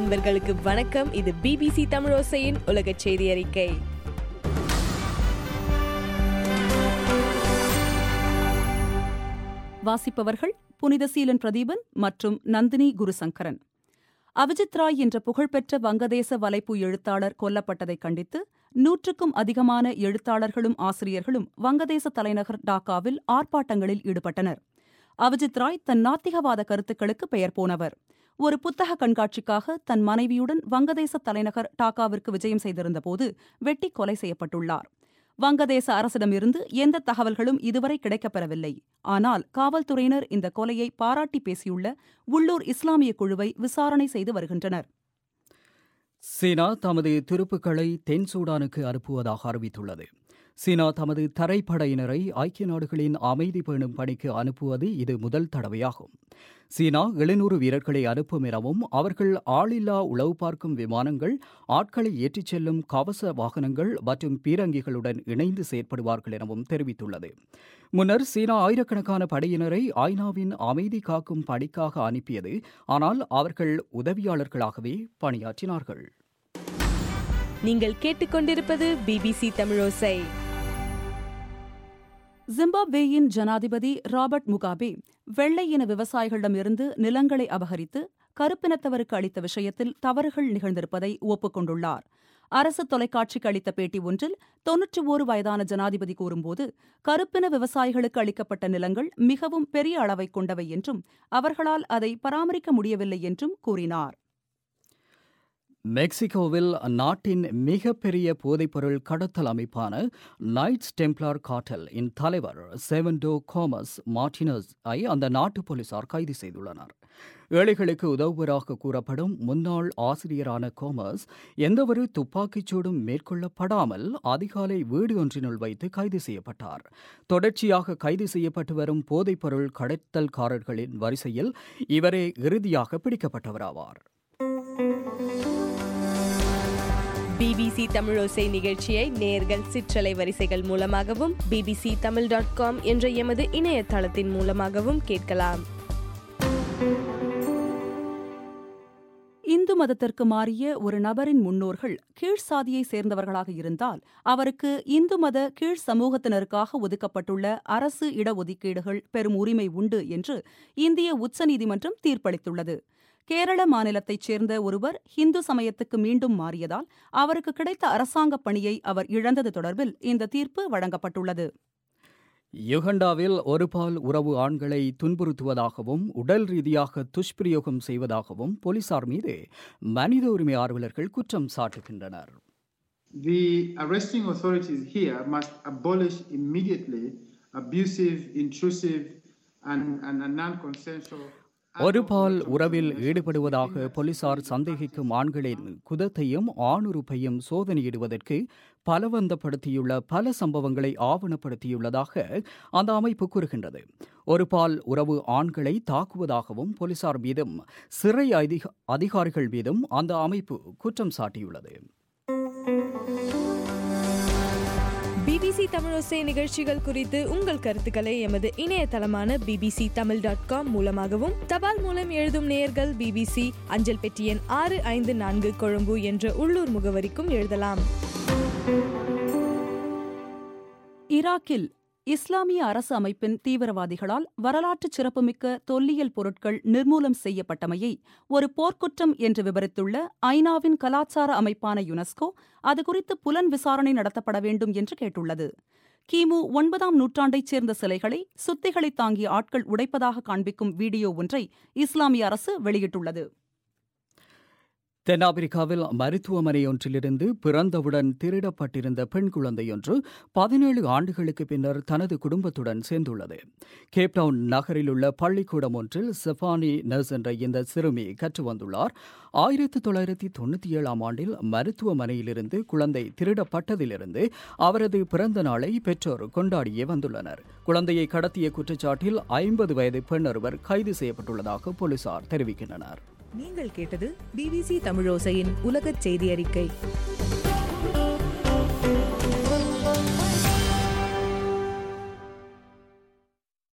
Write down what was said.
நண்பர்களுக்கு வணக்கம் இது பிபிசி தமிழோசையின் உலக செய்தி அறிக்கை வாசிப்பவர்கள் புனித சீலன் பிரதீபன் மற்றும் நந்தினி குருசங்கரன் அவிஜித் ராய் என்ற புகழ்பெற்ற வங்கதேச வலைப்பு எழுத்தாளர் கொல்லப்பட்டதை கண்டித்து நூற்றுக்கும் அதிகமான எழுத்தாளர்களும் ஆசிரியர்களும் வங்கதேச தலைநகர் டாக்காவில் ஆர்ப்பாட்டங்களில் ஈடுபட்டனர் அவிஜித் ராய் தன் நாத்திகவாத கருத்துக்களுக்கு பெயர் போனவர் ஒரு புத்தக கண்காட்சிக்காக தன் மனைவியுடன் வங்கதேச தலைநகர் டாக்காவிற்கு விஜயம் செய்திருந்தபோது வெட்டி கொலை செய்யப்பட்டுள்ளார் வங்கதேச அரசிடமிருந்து எந்த தகவல்களும் இதுவரை கிடைக்கப்பெறவில்லை ஆனால் காவல்துறையினர் இந்த கொலையை பாராட்டி பேசியுள்ள உள்ளூர் இஸ்லாமிய குழுவை விசாரணை செய்து வருகின்றனர் சீனா தமது துருப்புக்களை தென் சூடானுக்கு அனுப்புவதாக அறிவித்துள்ளது சீனா தமது தரைப்படையினரை ஐக்கிய நாடுகளின் அமைதி பேணும் பணிக்கு அனுப்புவது இது முதல் தடவையாகும் சீனா எழுநூறு வீரர்களை அனுப்பும் எனவும் அவர்கள் ஆளில்லா உளவு பார்க்கும் விமானங்கள் ஆட்களை ஏற்றிச் செல்லும் கவச வாகனங்கள் மற்றும் பீரங்கிகளுடன் இணைந்து செயற்படுவார்கள் எனவும் தெரிவித்துள்ளது முன்னர் சீனா ஆயிரக்கணக்கான படையினரை ஐநாவின் அமைதி காக்கும் பணிக்காக அனுப்பியது ஆனால் அவர்கள் உதவியாளர்களாகவே பணியாற்றினார்கள் நீங்கள் கேட்டுக்கொண்டிருப்பது பிபிசி தமிழோசை ஜிம்பாப்வேயின் ஜனாதிபதி ராபர்ட் முகாபே வெள்ளை இன விவசாயிகளிடமிருந்து நிலங்களை அபகரித்து கருப்பினத்தவருக்கு அளித்த விஷயத்தில் தவறுகள் நிகழ்ந்திருப்பதை ஒப்புக்கொண்டுள்ளார் அரசு தொலைக்காட்சிக்கு அளித்த பேட்டி ஒன்றில் தொன்னூற்றி ஓரு வயதான ஜனாதிபதி கூறும்போது கருப்பின விவசாயிகளுக்கு அளிக்கப்பட்ட நிலங்கள் மிகவும் பெரிய அளவை கொண்டவை என்றும் அவர்களால் அதை பராமரிக்க முடியவில்லை என்றும் கூறினார் மெக்சிகோவில் நாட்டின் மிகப்பெரிய போதைப்பொருள் கடத்தல் அமைப்பான நைட்ஸ் டெம்ப்ளார் காட்டல் இன் தலைவர் செவன்டோ கோமஸ் மார்டினஸ் ஐ அந்த நாட்டு போலீசார் கைது செய்துள்ளனர் ஏழைகளுக்கு உதவுவதாக கூறப்படும் முன்னாள் ஆசிரியரான கோமஸ் எந்தவொரு துப்பாக்கிச் சூடும் மேற்கொள்ளப்படாமல் அதிகாலை வீடு ஒன்றினுள் வைத்து கைது செய்யப்பட்டார் தொடர்ச்சியாக கைது செய்யப்பட்டு வரும் போதைப்பொருள் கடத்தல்காரர்களின் வரிசையில் இவரே இறுதியாக பிடிக்கப்பட்டவராவார் பிபிசி தமிழோசை நிகழ்ச்சியை நேர்கள் சிற்றலை வரிசைகள் மூலமாகவும் பிபிசி தமிழ் டாட் காம் என்ற எமது இணையதளத்தின் மூலமாகவும் கேட்கலாம் இந்து மதத்திற்கு மாறிய ஒரு நபரின் முன்னோர்கள் கீழ் சாதியை சேர்ந்தவர்களாக இருந்தால் அவருக்கு இந்து மத கீழ் சமூகத்தினருக்காக ஒதுக்கப்பட்டுள்ள அரசு இடஒதுக்கீடுகள் பெரும் உரிமை உண்டு என்று இந்திய உச்சநீதிமன்றம் தீர்ப்பளித்துள்ளது கேரள மாநிலத்தைச் சேர்ந்த ஒருவர் இந்து சமயத்துக்கு மீண்டும் மாறியதால் அவருக்கு கிடைத்த அரசாங்கப் பணியை அவர் இழந்தது தொடர்பில் இந்த தீர்ப்பு வழங்கப்பட்டுள்ளது யுகண்டாவில் ஒருபால் உறவு ஆண்களை துன்புறுத்துவதாகவும் உடல் ரீதியாக துஷ்பிரயோகம் செய்வதாகவும் போலீசார் மீது மனித உரிமை ஆர்வலர்கள் குற்றம் சாட்டுகின்றனர் The arresting authorities here must abolish immediately abusive, intrusive, and, and, and non-consensual ஒரு பால் உறவில் ஈடுபடுவதாக போலீசார் சந்தேகிக்கும் ஆண்களின் குதத்தையும் ஆணுறுப்பையும் சோதனையிடுவதற்கு பலவந்தப்படுத்தியுள்ள பல சம்பவங்களை ஆவணப்படுத்தியுள்ளதாக அந்த அமைப்பு கூறுகின்றது ஒரு பால் உறவு ஆண்களை தாக்குவதாகவும் போலீசார் மீதும் சிறை அதிக அதிகாரிகள் மீதும் அந்த அமைப்பு குற்றம் சாட்டியுள்ளது பிபிசி தமிழோசை நிகழ்ச்சிகள் குறித்து உங்கள் கருத்துக்களை எமது இணையதளமான பிபிசி தமிழ் டாட் காம் மூலமாகவும் தபால் மூலம் எழுதும் நேயர்கள் பிபிசி அஞ்சல் பெட்டி எண் ஆறு ஐந்து நான்கு கொழும்பு என்ற உள்ளூர் முகவரிக்கும் எழுதலாம் ஈராக்கில் இஸ்லாமிய அரசு அமைப்பின் தீவிரவாதிகளால் வரலாற்று சிறப்புமிக்க தொல்லியல் பொருட்கள் நிர்மூலம் செய்யப்பட்டமையை ஒரு போர்க்குற்றம் என்று விவரித்துள்ள ஐநாவின் கலாச்சார அமைப்பான யுனெஸ்கோ அது குறித்து புலன் விசாரணை நடத்தப்பட வேண்டும் என்று கேட்டுள்ளது கிமு ஒன்பதாம் நூற்றாண்டைச் சேர்ந்த சிலைகளை சுத்திகளை தாங்கிய ஆட்கள் உடைப்பதாக காண்பிக்கும் வீடியோ ஒன்றை இஸ்லாமிய அரசு வெளியிட்டுள்ளது தென்னாப்பிரிக்காவில் மருத்துவமனை ஒன்றிலிருந்து பிறந்தவுடன் திருடப்பட்டிருந்த பெண் குழந்தையொன்று பதினேழு ஆண்டுகளுக்கு பின்னர் தனது குடும்பத்துடன் சேர்ந்துள்ளது கேப்டவுன் நகரில் உள்ள பள்ளிக்கூடம் ஒன்றில் செஃபானி நர்ஸ் என்ற இந்த சிறுமி கற்று வந்துள்ளார் ஆயிரத்தி தொள்ளாயிரத்தி தொண்ணூற்றி ஏழாம் ஆண்டில் மருத்துவமனையிலிருந்து குழந்தை திருடப்பட்டதிலிருந்து அவரது பிறந்த நாளை பெற்றோர் கொண்டாடியே வந்துள்ளனர் குழந்தையை கடத்திய குற்றச்சாட்டில் ஐம்பது வயது பெண் ஒருவர் கைது செய்யப்பட்டுள்ளதாக போலீசார் தெரிவிக்கின்றனர் நீங்கள் கேட்டது பிபிசி தமிழோசையின் உலகச் செய்தி அறிக்கை